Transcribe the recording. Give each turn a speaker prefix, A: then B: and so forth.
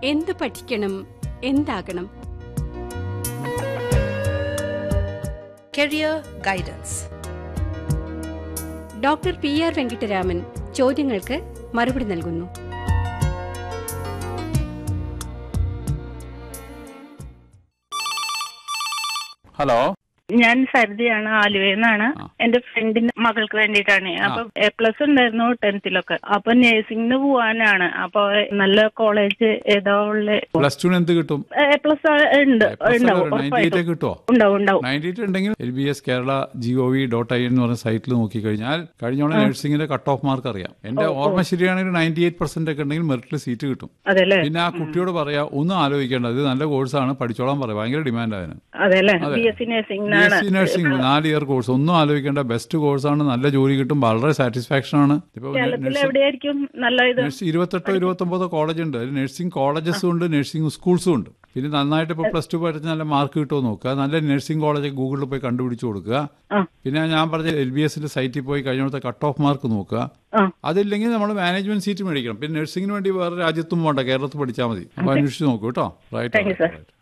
A: എന്ത് പഠിക്കണം എന്താകണം
B: Career Guidance.
A: Doctor P R Venkataraman ചോദ്യങ്ങൾക്ക് മറുപടി നൽകുന്നു
C: ഹലോ
D: ഞാൻ സരിതയാണ് ആലുവയിൽ നിന്നാണ്
C: ആ.
D: എന്റെ ഫ്രണ്ടിന്റെ മകൾക്ക് വേണ്ടിയിട്ടാണ് അപ്പൊ എ പ്ലസ് ഉണ്ടായിരുന്നു ടെൻത്തിലൊക്കെ അപ്പൊ നഴ്സിംഗിന് പോവാനാണ് അപ്പൊ നല്ല കോളേജ് ഏതാ ഉള്ള
C: പ്ലസ് ടുന് എന്ത് കിട്ടും
D: എ പ്ലസ് ഉണ്ട് ഉണ്ടാവും
C: നയൻറ്റി എയ്റ്റ്
D: ഉറപ്പായിട്ടും
C: കിട്ടുമോ
D: ഉണ്ടാവും ഉണ്ടാവും
C: നയൻറ്റി എയ്റ്റ് ഉണ്ടെങ്കിൽ L B S Kerala G O V dot I എന്ന് പറഞ്ഞ സൈറ്റിൽ നോക്കിക്കഴിഞ്ഞാൽ കഴിഞ്ഞോളം നഴ്സിംഗിന്റെ കട്ട് ഓഫ് മാർക്ക് അറിയാം എന്റെ ഓർമ്മ ശരിയാണെങ്കിൽ നയൻറ്റി എയ്റ്റ് പെർസെന്റ് ഒക്കെ ഉണ്ടെങ്കിൽ മെറിറ്റിൽ സീറ്റ് കിട്ടും
D: അതെല്ലേ
C: പിന്നെ ആ കുട്ടിയോട് പറയാ ഒന്നും ആലോചിക്കേണ്ട ഇത് നല്ല കോഴ്സാണ് പഠിച്ചോളാൻ പറയാം ഭയങ്കര ഡിമാൻഡ് അതിന്
D: അതെല്ലേ
C: അതെ.
D: ബി എസ് സി
C: ബി
D: നഴ്സിംഗിനാണ്
C: എസ് സി നഴ്സിംഗ് നാല് ഇയർ കോഴ്സ് ഒന്നും ആലോചിക്കേണ്ട ബെസ്റ്റ് കോഴ്സാണ് നല്ല ജോലി കിട്ടും വളരെ സാറ്റിസ്ഫാക്ഷൻ ആണ് ഇപ്പൊ
D: കേരളത്തിൽ
C: നഴ്സിംഗ്
D: എവിടെയായിരിക്കും നല്ല ഇത്
C: നഴ്സിംഗ് ഇരുപത്തെട്ടോ ഇരുപത്തൊമ്പതോ കോളേജ് ഉണ്ട് അതിൽ നഴ്സിംഗ് കോളേജസും ഉണ്ട് നഴ്സിംഗ് സ്കൂൾസും ഉണ്ട് പിന്നെ നന്നായിട്ട് ഇപ്പോൾ പ്ലസ് ടു പഠിച്ച് നല്ല മാർക്ക് കിട്ടുമോ നോക്കുക നല്ല നഴ്സിംഗ് കോളേജ് ഗൂഗിളിൽ പോയി കണ്ടുപിടിച്ച് കൊടുക്കുക
D: ആ.
C: പിന്നെ ഞാൻ പറഞ്ഞ എൽ ബി എസിന്റെ സൈറ്റിൽ പോയി കഴിഞ്ഞത്തെ കട്ട് ഓഫ് മാർക്ക് നോക്കുക
D: ആ.
C: അതില്ലെങ്കിൽ നമ്മൾ മാനേജ്മെന്റ് സീറ്റ് മേടിക്കണം പിന്നെ നഴ്സിംഗിന് വേണ്ടി വേറെ രാജ്യത്തും പോകണ്ട കേരളത്തിൽ പഠിച്ചാൽ മതി അപ്പൊ അന്വേഷിച്ച് നോക്കൂ കേട്ടോ
D: Thank you, sir.
C: റൈറ്റ്